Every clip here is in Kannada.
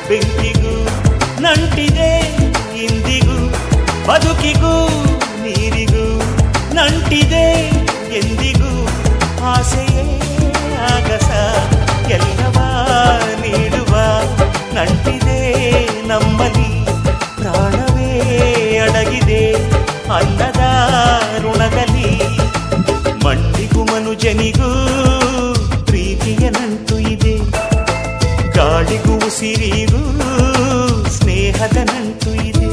ಬೆಂಕಿಗೂ ನಂಟಿದೆ ಇಂದಿಗೂ ಬದುಕಿಗೂ ನೀರಿಗೂ ನಂಟಿದೆ ಎಂದಿಗೂ ಆಸೆಯೇ ಆಗಸ ಎಲ್ಲವ ನೀಡುವ ನಂಟಿದೆ ನಮ್ಮಲ್ಲಿ ಪ್ರಾಣವೇ ಅಡಗಿದೆ ಅನ್ನದ ಋಣದಲ್ಲಿ ಮಣ್ಣಿಗೂ ಮನುಜನಿಗೂ ಪ್ರೀತಿಯ ನಂಟು ಇದೆ ಗಾಳಿಗೂ ಉಸಿರಿಗೂ ಸ್ನೇಹದ ನಂಟು ಇದೆ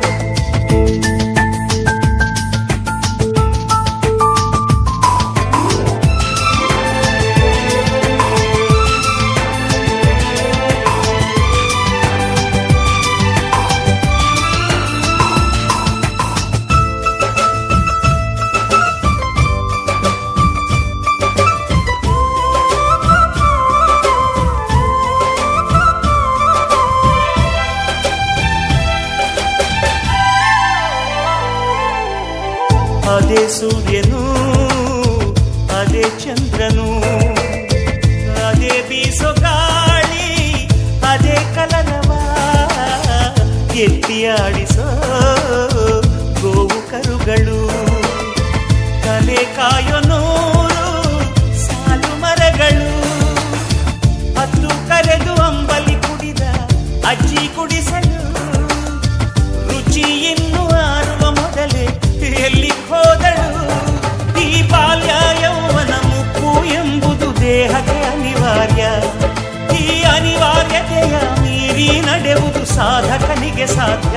ಅದೇ ಸೂರ್ಯನು ಅದೇ ಚಂದ್ರನು ಅದೇ ಬೀಸೋ ಗಾಳಿ ಅದೇ ಕಲನವ ಎತ್ತಿ ಆಡಿಸೋ ಗೋವು ಕರುಗಳು ತಲೆ ಕಾಯೋ ನೂರು ಸಾಲು ಮರಗಳು ಹತ್ತು ಕರೆದು ಅಂಬಲಿ ಕುಡಿದ ಅಜ್ಜಿ ಕುಡಿಸಲು ರುಚಿ ಇನ್ನು ಆರುವ ಮೊದಲೇ ಎಲ್ಲಿ ಹೋದಳು ಈ ಬಾಲ್ಯ ಯೌವನ ಮುಪ್ಪು ಎಂಬುದು ದೇಹಕ್ಕೆ ಅನಿವಾರ್ಯ ಈ ಅನಿವಾರ್ಯತೆಯ ಮೀರಿ ನಡೆಯುವುದು ಸಾಧಕನಿಗೆ ಸಾಧ್ಯ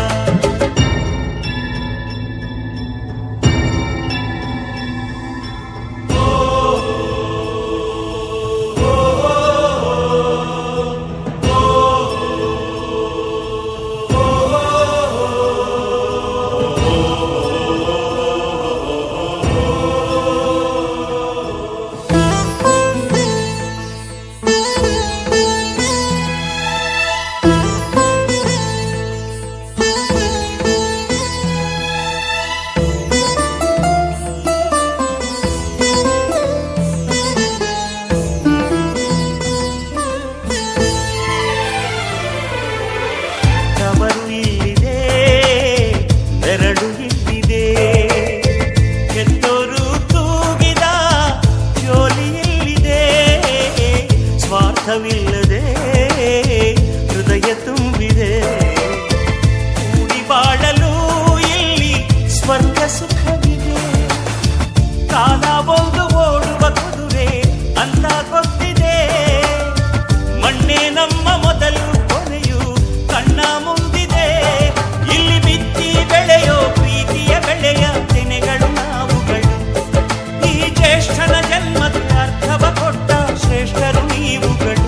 ತವರು ಇಲ್ಲಿದೆ ನೆರಳು ಇಲ್ಲಿದೆ ಕೆತ್ತೋರು ತೂಗಿದ ಜೋಲಿ ಇಲ್ಲಿದೆ ಸ್ವಾರ್ಥವಿಲ್ಲದೆ ಹೃದಯ ತುಂಬಿದೆ ಕೂಡಿ ಬಾಳಲು ಇಲ್ಲಿ ಸ್ವರ್ಗ ಸುಖವಿದೆ ಕಾಲ ಒಂದು ಓಡುವ ಕುದುರೆ ಅಂತ ಗೊತ್ತಿದೆ ಮಣ್ಣೆ ನಮ್ಮ ಮೊದಲು ಕೊನೆಯು ಕಣ್ಣ ಮುಂದಿದೆ ಇಲ್ಲಿ ಬಿತ್ತಿ ಬೆಳೆಯೋ ಪ್ರೀತಿಯ ಬೆಳೆಯ ತೆನೆಗಳು ನಾವುಗಳು ಈ ಜ್ಯೇಷ್ಠನ ಜನ್ಮದ ಅರ್ಥವ ಕೊಟ್ಟ ಶ್ರೇಷ್ಠರು ನೀವುಗಳು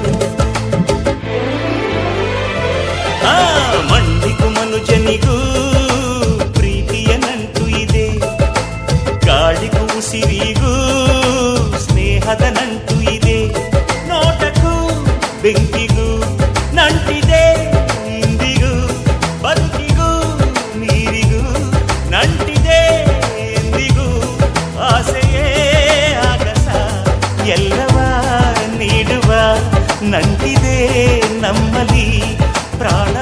ಆ ಮಣ್ಣಿಗೂ ಮನುಜನಿಗೂ ಪ್ರೀತಿಯ ನಂಟು ಇದೆ ಗಾಳಿಗೂ ಉಸಿರಿಗೂ ಸ್ನೇಹದ ನಂಟು ಇದೆ ನೋಟಕ್ಕೂ ಬೆಂಕಿಗೂ ನಂಟಿದೆ ಇಂದಿಗೂ ಬದುಕಿಗೂ ನೀರಿಗೂ ನಂಟಿದೆ ಎಂದಿಗೂ ಆಸೆಯೇ ಆಗಸ ಎಲ್ಲವ ನೀಡುವ ನಂಟಿದೆ ನಮ್ಮಲ್ಲಿ ಪ್ರಾಣ